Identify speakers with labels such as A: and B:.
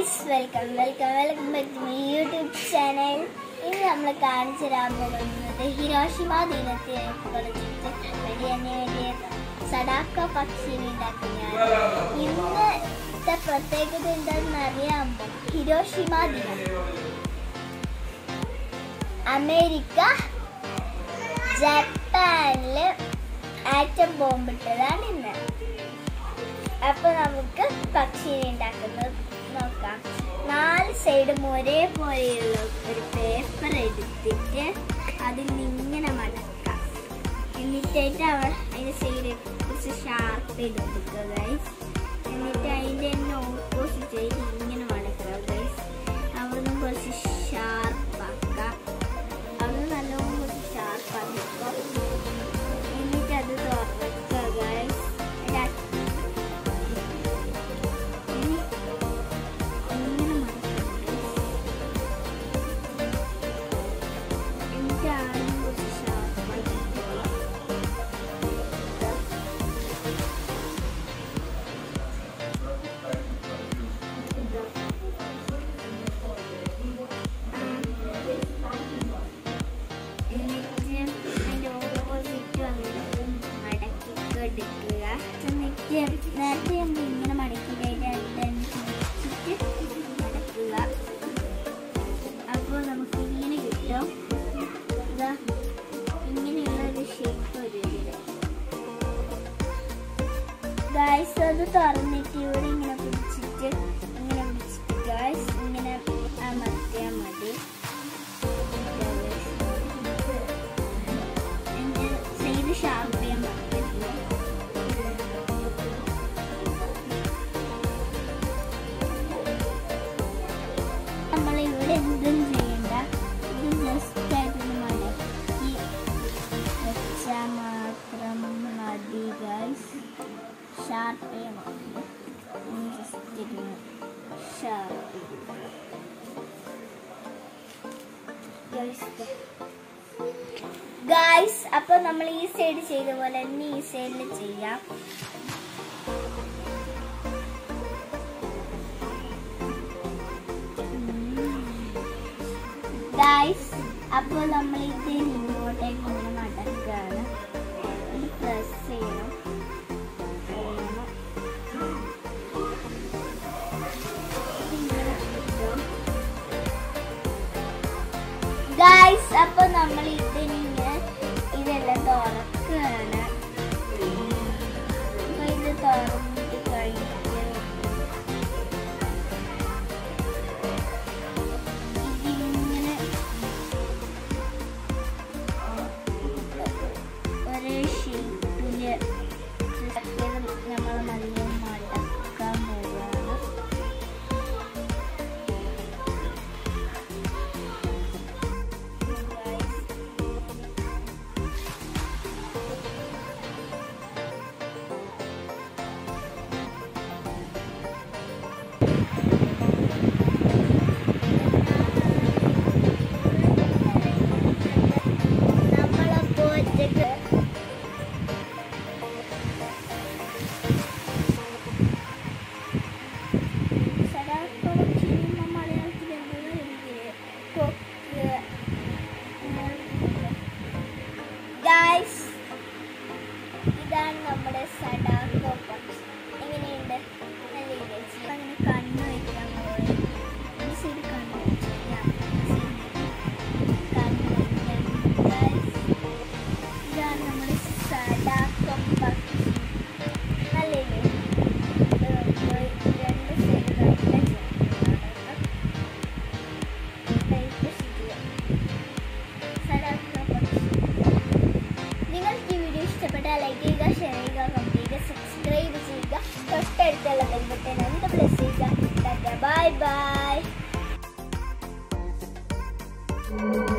A: Guys welcome welcome welcome back to my YouTube channel ഇന്ന് നമ്മൾ കാണിച്ചു തരാൻ പോകുന്നത് ഹിരോഷിമ ദിനത്തെ കുറിച്ചിട്ട് വലിയ വലിയ സഡാക്ക പക്ഷിനെ ഉണ്ടാക്കുന്നതാണ് ഇന്നത്തെ പ്രത്യേകത എന്താണെന്ന് അറിയാമോ ഹിരോഷിമ ദിനം അമേരിക്ക ജപ്പാനില് ആറ്റം ബോംബിട്ടതാണ് ഇന്ന് അപ്പൊ നമുക്ക് പക്ഷിനെ ഉണ്ടാക്കുന്നത് നോക്കാം നാല് സൈഡും ഒരേപോലെയുള്ള ഒരു പേപ്പർ എടുത്തിട്ട് അതിൽ നിന്ന് ഇങ്ങനെ മടക്കാം എന്നിട്ടായിട്ട് അവൾ അതിന്റെ സൈഡ് കുറച്ച് ഷാർപ്പ് ചെയ്ത് കൊടുക്കുക ഗൈസ് എന്നിട്ട് അതിന്റെ തന്നെ ഓപ്പോസിറ്റ് ആയിട്ട് ഇങ്ങനെ മടക്കുക ഗൈസ് അവിടുന്ന് കുറച്ച് ഷാർപ്പാക്കാം അവിടുന്ന് നല്ലോണം കുറച്ച് ഷാർപ്പാക്കാം എന്നിട്ട് അത് തുറക്കുക ഗൈസ് അതിന്റെ ഇനി ഇങ്ങനെ മടക്കുക എന്നിട്ട് ആദ്യം കുറച്ച് ഷാർപ്പാക്കി എന്നിട്ട് അതിൻ്റെ ഓപ്പോസിറ്റ് വന്നിട്ട് മടക്കി എടുക്കുക എന്നിട്ട് നേരത്തെ നമ്മൾ ഇങ്ങനെ മടക്കിയിട്ട് അതിനനുസരിച്ചിട്ട് മടക്കുക അപ്പോൾ നമുക്ക് ഇങ്ങനെ കിട്ടും ഇതാ ഇങ്ങനെയുള്ള ഒരു ഷേപ്പ് വരും ഇതിൽ ഗായ്സ് അത് തുറന്നിട്ട് ഇവിടെ ഇങ്ങനെ പിടിച്ചിട്ട് ഇങ്ങനെ പിടിച്ചിട്ട് ഗായ്സ് ഇങ്ങനെ അമർത്തിയാൽ മതി സൈഡ് ഷാർപ്പ് ചെയ്യാൻ പറ്റില്ല നമ്മൾ ഇവിടെ എന്തും ചെയ്യണ്ട ഇത് ജസ്റ്റ് ആയിട്ട് മടക്കി വെച്ചാൽ മാത്രം മതി ഗൈസ് ഷാർപ്പ് ചെയ്യണം ജസ്റ്റ് ഇരുന്ന് ഷാർപ്പ് ഗായ്സ് അപ്പൊ നമ്മൾ ഈ സൈഡ് ചെയ്ത പോലെ തന്നെ ഈ സൈഡിൽ ചെയ്യാം ഗായ്സ് അപ്പോൾ നമ്മൾ ഇത് ഇങ്ങോട്ടേക്ക് ഇങ്ങനെ മടക്കുകയാണ് ഇത് പ്രസ് ചെയ്യണം ചെയ്യണം. ഇതിങ്ങനെ കിട്ടും. ഗായ്സ് അപ്പൊ നമ്മൾ ഇതിനിങ്ങനെ ഇതെല്ലാം തുറക്കുകയാണ് അപ്പൊ ഇത് തുറന്നിട്ട് കഴിഞ്ഞിട്ട് ഇതിങ്ങനെ ഒരേ ഷേപ്പില് നമ്മൾ നല്ല മടക്കാൻ പോവുകയാണ് നമ്മളപ്പോ ഒറ്റക്ക് സദാക്കോളം ചെയ്യുന്ന മലയാളത്തിൽ എന്തെന്ന് എനിക്ക് കൊക്ക് ഗായ്സ് ഇതാണ് നമ്മുടെ സഡാക്കോ പക്ഷി എങ്ങനെയുണ്ട് നല്ല ഇരച്ചി അങ്ങനെ കണ്ണ് വയ്ക്കാൻ പോകും ഈ സൈഡ് കണ്ണ് വയ്ക്കാം കണ്ണ് വയ്ക്കാം ഗായ്സ് ഇതാണ് നമ്മുടെ സഡാക്കോ പക്ഷി നല്ലില്ലേ ഇത് നമുക്ക് രണ്ട് സൈഡ് നല്ല ചെറുതാണ് ടൈപ്പ് ശരിയാണ് സഡാക്കോ പക്ഷി നിങ്ങൾക്ക് ഈ വീഡിയോ ഇഷ്ടപ്പെട്ടാൽ ലൈക്ക് ചെയ്യുക ഷെയർ ചെയ്യുക കമന്റ് ചെയ്യുക സബ്സ്ക്രൈബ് ചെയ്യുക തൊട്ടടുത്തുള്ള ബെൽ ബട്ടൺ ഒന്ന് പ്രസ് ചെയ്യുക ബൈ ബൈ